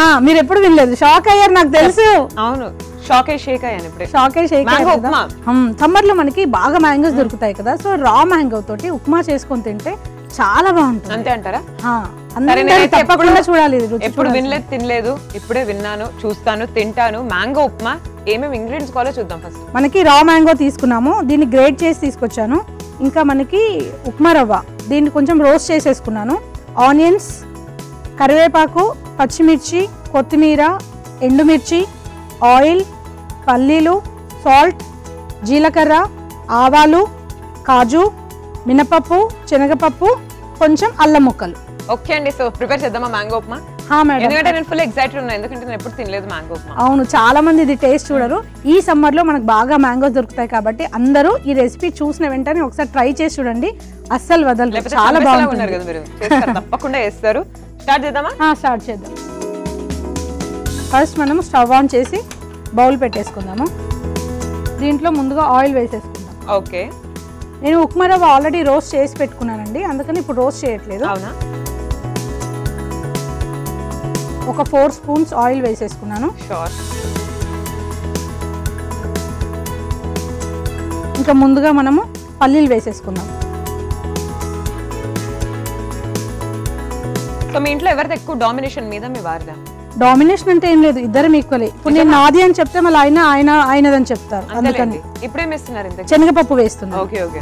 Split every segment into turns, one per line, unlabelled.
ఆ, మీరు ఎప్పుడు వినలేదు షాక్ అయ్యారు నాకు తెలుసు
అవును షాక్ అయ్యి షేక్ అయ్యాను ఇప్పుడే
షాక్ అయ్యి షేక్
Mango ఉప్మా.
సమ్మర్ లో మనకి బాగా మ్యాంగోస్ దొరుకుతాయి కదా సో రా మ్యాంగో తోటి ఉప్మా చేసుకొని తింటే చాలా బాగుంటుంది
అంతే అంటారా
ఆ,
సరే
అందరూ
నేనైతే
తప్పకుండా
ఎప్పుడు-
చూడాలి ఇది రుచి
ఎప్పుడు
చూడాలి.
వినలేదు తినలేదు ఇప్పుడే విన్నాను చూస్తాను తింటాను మ్యాంగో ఉప్మా ఏమేమి ఇంగ్రీడియంట్స్ కావాలో చూద్దాం ఫస్ట్
మనకి రా మ్యాంగో తీసుకున్నాము దీన్ని గ్రేట్ చేసి తీసుకొచ్చాను ఇంకా మనకి ఉప్మా రవ్వ దీన్ని కొంచెం రోస్ట్ చేసేసుకున్నాను ఆనియన్స్ కరివేపాకు పచ్చిమిర్చి కొత్తిమీర ఎండుమిర్చి ఆయిల్ పల్లీలు సాల్ట్ జీలకర్ర ఆవాలు కాజు మినపప్పు శనగపప్పు కొంచెం అల్లం ముక్కలు
ఓకే అండి సో ప్రిపేర్ చేద్దామా మ్యాంగో ఉప్మా
హా మేడం
ఎందుకంటే నేను ఫుల్ ఎక్సైటెడ్ ఉన్నా ఎందుకంటే నేను ఎప్పుడు తినలేదు మ్యాంగో ఉప్మా
అవును చాలా మంది ఇది టేస్ట్ చూడరు ఈ సమ్మర్ లో మనకు బాగా మ్యాంగోస్ దొరుకుతాయి కాబట్టి అందరూ ఈ రెసిపీ చూసిన వెంటనే ఒకసారి ట్రై చేసి చూడండి అస్సలు వదలరు
లేకపోతే
చాలా
చంపేసేలా ఉన్నారు
బాగుంటుంది
కదా మీరు చేస్తారు తప్పకుండా చేస్తారు స్టార్ట్ చేద్దామా
స్టార్ట్ చేద్దాం ఫస్ట్ మనం స్టవ్ ఆన్ చేసి బౌల్ పెట్టేసుకుందాము దీంట్లో ముందుగా ఆయిల్ వేసేసుకుందాం
ఓకే
నేను ఉప్మా రవ్వ ఆల్రెడీ రోస్ట్ చేసి పెట్టుకున్నానండి అందుకని ఇప్పుడు రోస్ట్ చేయట్లేదు
అవునా
ఒక ఫోర్ స్పూన్స్ ఆయిల్ వేసేసుకున్నాను
షూర్
ఇంకా ముందుగా మనము పల్లీలు వేసేసుకుందాం
సో మీ ఇంట్లో ఎవరిది ఎక్కువ డామినేషన్ మీద మీ వారిదా
డామినేషన్ అంటే ఏం లేదు ఇద్దరం ఈక్వలే ఇప్పుడు నేను నాది అని చెప్తే మళ్ళీ ఆయన ఆయన ఆయనదని చెప్తారు అందుకని
అంతేలేండి ఇప్పుడేం ఇస్తున్నారు ఇంత
శనగపప్పు వేస్తున్నాను
ఓకే ఓకే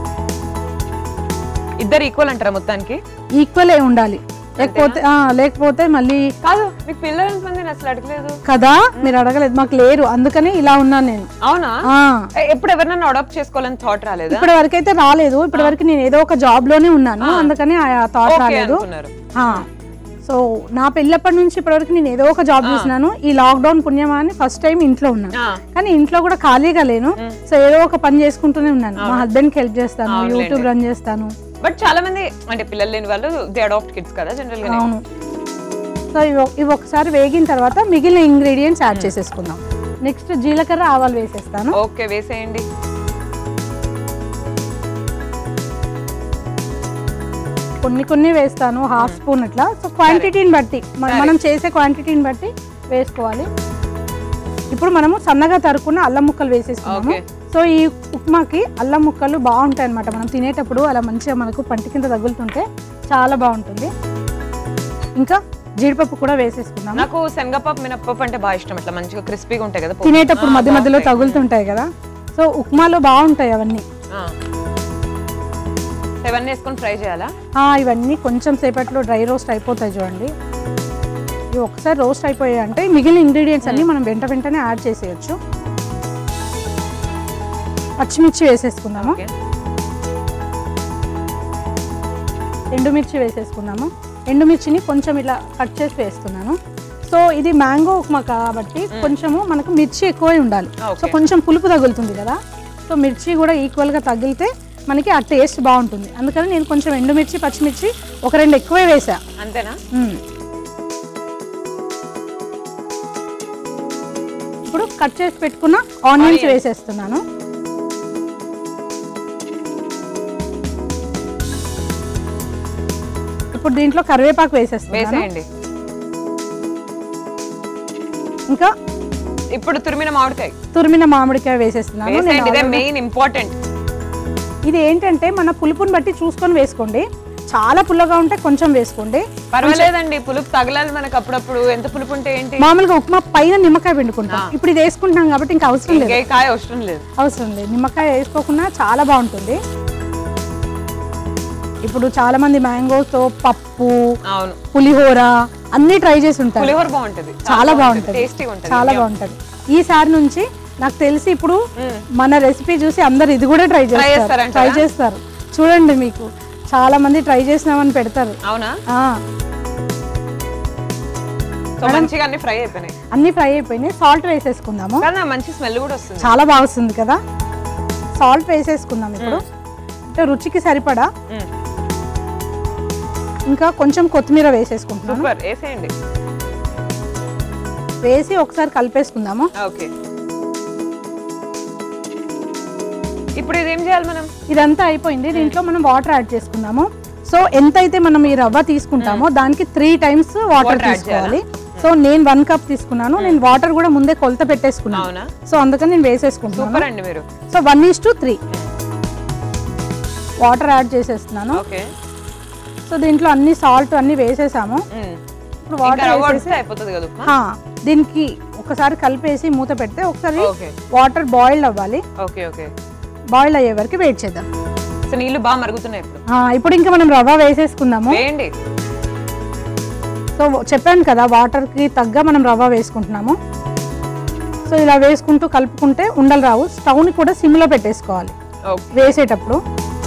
ఇద్దరు ఈక్వల్ అంటారా మొత్తానికి
ఈక్వలే ఉండాలి లేకపోతే ఆ, లేకపోతే మళ్ళీ
కాదు మీకు పిల్లలు ఎంతమంది నేను అసలు అడగలేదు
కదా మీరు అడగలేదు మాకు లేరు అందుకని ఇలా ఉన్నాను నేను
అవునా
ఆ,
ఏ, ఎప్పుడు ఎవరినైనా అడాప్ట్ చేసుకోవాలని థాట్ రాలేదా
ఇప్పటి వరకు అయితే రాలేదు ఇప్పటి వరకు నేను ఏదో ఒక జాబ్ లోనే ఉన్నాను అందుకని ఆ థాట్
ఓకే
రాలేదు
అనుకున్నారు
ఆ, సో నా పెళ్ళప్పటి నుంచి ఇప్పటివరకు నేను ఏదో ఒక జాబ్ చేసినాను ఈ లాక్డౌన్ పుణ్యమా అని ఫస్ట్ టైం ఇంట్లో ఉన్నాను
ఆ,
కానీ ఇంట్లో కూడా ఖాళీగా లేను సో ఏదో ఒక పని చేసుకుంటూనే ఉన్నాను మా హస్బెండ్ కి హెల్ప్ చేస్తాను
అవునులేండి.
యూట్యూబ్ రన్ చేస్తాను
బట్ చాలా మంది అంటే పిల్లలు లేని వాళ్ళు దే అడాప్ట్ కిడ్స్ కదా జనరల్ గా
అవును సో ఇవి ఒక- ఇవి ఒకసారి వేగిన తర్వాత మిగిలిన ఇంగ్రీడియంట్స్ యాడ్ చేసేసుకుందాం నెక్స్ట్ జీలకర్ర ఆవాలు వేసేస్తాను
ఓకే వేసేయండి
కొన్ని కొన్ని వేస్తాను హాఫ్ స్పూన్ అట్లా సో క్వాంటిటీని బట్టి మ- మనం చేసే క్వాంటిటీని బట్టి వేసుకోవాలి ఇప్పుడు మనము సన్నగా తరుక్కున్న అల్లం ముక్కలు వేసేసుకున్నాము
ఓకే
సో ఈ ఉప్మాకి అల్లం ముక్కలు బాగుంటాయి అనమాట మనం తినేటప్పుడు అలా మంచిగా మనకు పంటి కింద తగులుతుంటే చాలా బాగుంటుంది ఇంకా జీడిపప్పు కూడా వేసేసుకున్నాము
నాకు శనగపప్పు మినపప్పు అంటే బాగా ఇష్టం అట్లా మంచిగా క్రిస్పీగా ఉంటాయి కదా
తినేటప్పుడు
ఆ,
మధ్య మధ్యలో
బాగుంటాయి.
తగులుతుంటాయి కదా సో ఉప్మాలో బాగుంటాయి అవన్నీ
ఆ. ఇవన్నీ వేసుకొని ఫ్రై చేయాలా
ఆ, ఇవన్నీ కొంచెం సేపట్లో డ్రై రోస్ట్ అయిపోతాయి చూడండి ఇవి ఒకసారి రోస్ట్ అయిపోయాయి అంటే మిగిలిన ఇంగ్రీడియంట్స్ అన్ని మనం వెంట వెంటనే యాడ్ చేసేయచ్చు పచ్చిమిర్చి వేసేసుకుందాము
ఓకే
ఎండుమిర్చి వేసేసుకుందాము ఎండుమిర్చిని కొంచెం ఇలా కట్ చేసి వేస్తున్నాను సో ఇది మ్యాంగో ఉప్మా కాబట్టి కొంచెము మనకు మిర్చి ఎక్కువై ఉండాలి
ఓకే.
సో కొంచెం పులుపు తగులుతుంది కదా సో మిర్చి కూడా ఈక్వల్గా తగిలితే మనకి ఆ టేస్ట్ బాగుంటుంది అందుకని నేను కొంచెం ఎండుమిర్చి పచ్చిమిర్చి ఒక రెండు ఎక్కువే వేసా
అంతేనా
మ్మ్. ఇప్పుడు కట్ చేసి పెట్టుకున్న ఆనియన్స్
Onions.
వేసేస్తున్నాను ఇప్పుడు దీంట్లో కరివేపాకు వేసేస్తున్నాను
వేసేయండి
ఇంకా
ఇప్పుడు తురిమిన మామిడికాయ
తురిమిన మామిడికాయ వేసేస్తున్నాను నేను
వేసేయండి ఇదే
already-
మెయిన్ ఇంపార్టెంట్
ఇది ఏంటంటే మన పులుపుని బట్టి చూసుకొని వేసుకోండి చాలా పుల్లగా ఉంటే కొంచెం వేసుకోండి
పర్వాలేదండి పులుపు తగలాలి మనకు అప్పుడప్పుడు ఎంత పులుపు ఉంటే ఏంటి
మామూలుగా ఉప్మా పైన నిమ్మకాయ పిండుకుంటాం ఇప్పుడు ఇది వేసుకుంటున్నాం కాబట్టి ఇంకా అవసరం లేదు
ఇంకే కాయ అవసరం లేదు
అవసరం లేదు నిమ్మకాయ వేసుకోకుండా చాలా బాగుంటుంది ఇప్పుడు చాలా మంది మ్యాంగోతో పప్పు
అవును
పులిహోర అన్ని ట్రై చేసి ఉంటారు
పులిహోర బాగుంటుంది
చాలా బాగుంటుంది
టేస్టీగా ఉంటుంది
చాలా బాగుంటుంది ఈసారి నుంచి నాకు తెలిసి ఇప్పుడు
మ్మ్.
మన రెసిపీ చూసి అందరు ఇది కూడా ట్రై చేస్తారు
చేస్తారంటారా?
ట్రై చేస్తారు చూడండి మీకు చాలా మంది ట్రై చేసినామని పెడతారు
అవునా
ఆ,
సో మంచిగా అన్ని ఫ్రై అయిపోయినాయి
అన్ని ఫ్రై అయిపోయినాయి సాల్ట్ వేసేసుకుందాము
కానీ మంచి స్మెల్ కూడా వస్తుంది
చాలా బాగా వస్తుంది కదా సాల్ట్ వేసేసుకుందాం ఇప్పుడు అంటే రుచికి సరిపడా
మ్మ్.
ఇంకా కొంచెం కొత్తిమీర వేసేసుకుంటున్నాను
సూపర్ వేసేయండి
వేసి ఒకసారి కలిపేసుకుందాము
ఓకే ఇప్పుడు ఇది ఏం చేయాలి మనం
ఇదంతా అయిపోయింది దీంట్లో మనం వాటర్ యాడ్ చేసుకుందాము సో ఎంత అయితే మనం ఈ రవ్వ తీసుకుంటామో దానికి three times water
Water add
తీసుకోవాలి సో నేను వన్ కప్ తీసుకున్నాను నేను వాటర్ కూడా ముందే కొలత పెట్టేసుకున్నాను
అవునా
సో అందుకని నేను వేసేసుకుంటున్నాను
సూపర్ అండి మీరు
so one is to three water add చేసేస్తున్నాను
ఓకే
సో దీంట్లో అన్ని సాల్ట్ అన్ని వేసేసాము ఇప్పుడు
ఇంకా
వాటర్
రవ్వ
వేసేసి
వడిస్తే అయిపోతుంది కదా ఉప్మా
హా, దీనికి ఒకసారి కలిపేసి మూత పెడితే ఒకసారి
ఓకే
వాటర్ బాయిల్ అవ్వాలి
ఓకే ఓకే
బాయిల్ అయ్యే వరకు వెయిట్ చేద్దాం
సో నీళ్లు బాగా మరుగుతున్నాయి ఇప్పుడు
ఆ, ఇప్పుడు ఇంకా మనం రవ్వ వేసేసుకుందాము
వేయండి
సో చెప్పాను కదా వాటర్కి తగ్గ మనం రవ్వ వేసుకుంటున్నాము సో ఇలా వేసుకుంటూ కలుపుకుంటే ఉండలు రావు స్టవ్ని కూడా సిమ్లో పెట్టేసుకోవాలి
ఓకే
వేసేటప్పుడు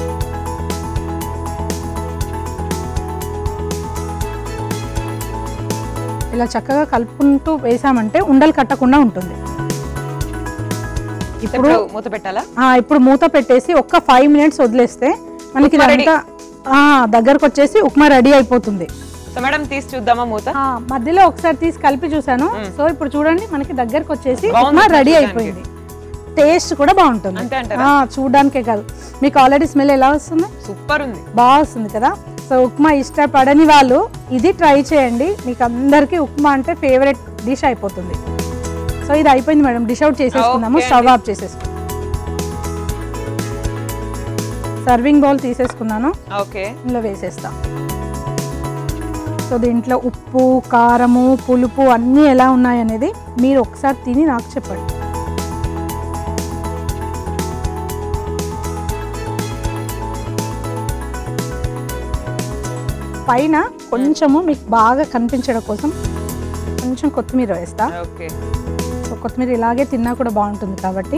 ఇలా చక్కగా కలుపుకుంటూ వేసామంటే ఉండలు కట్టకుండా ఉంటుంది ఇప్పుడు
ఇప్పుడు మూత పెట్టాలా
ఆ, ఇప్పుడు మూత పెట్టేసి ఒక్క ఫైవ్ మినిట్స్ వదిలేస్తే మనకి
ఉప్మా
ఇదంతా ఆ, దగ్గరకు వచ్చేసి ఉప్మా రెడీ అయిపోతుంది
సో మేడం తీసి చూద్దామా మూత
ఆ, మధ్యలో ఒకసారి తీసి కలిపి చూసాను సో ఇప్పుడు చూడండి మనకి దగ్గరకు వచ్చేసి
బాగుంది
ఉప్మా రెడీ
చూడడానికి.
అయిపోయింది టేస్ట్ కూడా బాగుంటుంది
అంతే అంటారా?
ఆ, చూడడానికే కాదు మీకు ఆల్రెడీ స్మెల్ ఎలా వస్తుంది
సూపర్ ఉంది
బాగా వస్తుంది కదా సో ఉప్మా ఇష్టపడని వాళ్ళు ఇది ట్రై చేయండి మీకు అందరికీ ఉప్మా అంటే ఫేవరెట్ డిష్ అయిపోతుంది సో ఇది అయిపోయింది మేడం డిష్ అవుట్ చేసేసుకుందాము
Okay
స్టవ్ ఆఫ్ చేసేసుకుందాం సర్వింగ్ బౌల్ తీసేసుకున్నాను
ఓకే
ఇందులో వేసేస్తాం సో దీంట్లో ఉప్పు కారము పులుపు అన్నీ ఎలా ఉన్నాయనేది మీరు ఒకసారి తిని నాకు చెప్పండి పైన కొంచెము మీకు బాగా కనిపించడం కోసం కొంచెం కొత్తిమీర వేస్తా
ఓకే
సో కొత్తిమీర ఇలాగే తిన్నా కూడా బాగుంటుంది కాబట్టి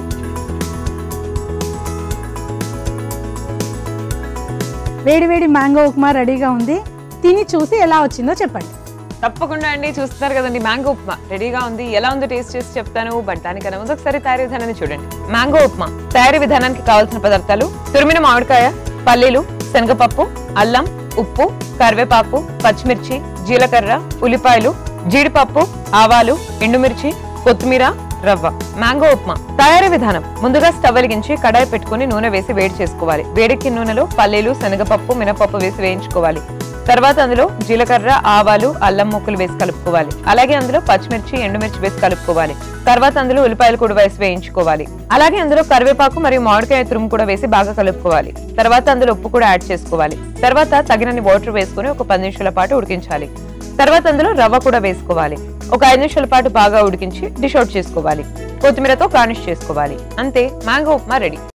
వేడి వేడి మ్యాంగో ఉప్మా రెడీగా ఉంది తిని చూసి ఎలా వచ్చిందో చెప్పండి
తప్పకుండా అండి చూస్తున్నారు కదండి మ్యాంగో ఉప్మా రెడీగా ఉంది ఎలా ఉందో టేస్ట్ చేసి చెప్తాను బట్ దానికన్నా ముందు ఒకసారి తయారీ విధానాన్ని చూడండి మ్యాంగో ఉప్మా తయారీ విధానానికి కావాల్సిన పదార్థాలు తురిమిన మామిడికాయ పల్లీలు శనగపప్పు అల్లం ఉప్పు కరివేపాకు పచ్చిమిర్చి జీలకర్ర ఉల్లిపాయలు జీడిపప్పు ఆవాలు ఎండుమిర్చి కొత్తిమీర రవ్వ మ్యాంగో ఉప్మా తయారీ విధానం ముందుగా స్టవ్ వెలిగించి కడాయి పెట్టుకుని నూనె వేసి వేడి చేసుకోవాలి వేడెక్కిన నూనెలో పల్లీలు శనగపప్పు మినపప్పు వేసి వేయించుకోవాలి తర్వాత అందులో జీలకర్ర ఆవాలు అల్లం ముక్కలు వేసి కలుపుకోవాలి అలాగే అందులో పచ్చిమిర్చి ఎండుమిర్చి వేసి కలుపుకోవాలి తర్వాత అందులో ఉల్లిపాయలు కూడా వేసి వేయించుకోవాలి అలాగే అందులో కరివేపాకు మరియు మామిడికాయ తురుము కూడా వేసి బాగా కలుపుకోవాలి తర్వాత అందులో ఉప్పు కూడా యాడ్ చేసుకోవాలి తర్వాత తగినన్ని వాటర్ వేసుకుని ఒక పది నిమిషాల పాటు ఉడికించాలి తర్వాత అందులో రవ్వ కూడా వేసుకోవాలి ఒక ఐదు నిమిషాల పాటు బాగా ఉడికించి డిష్ అవుట్ చేసుకోవాలి కొత్తిమీరతో గార్నిష్ చేసుకోవాలి అంతే మ్యాంగో ఉప్మా రెడీ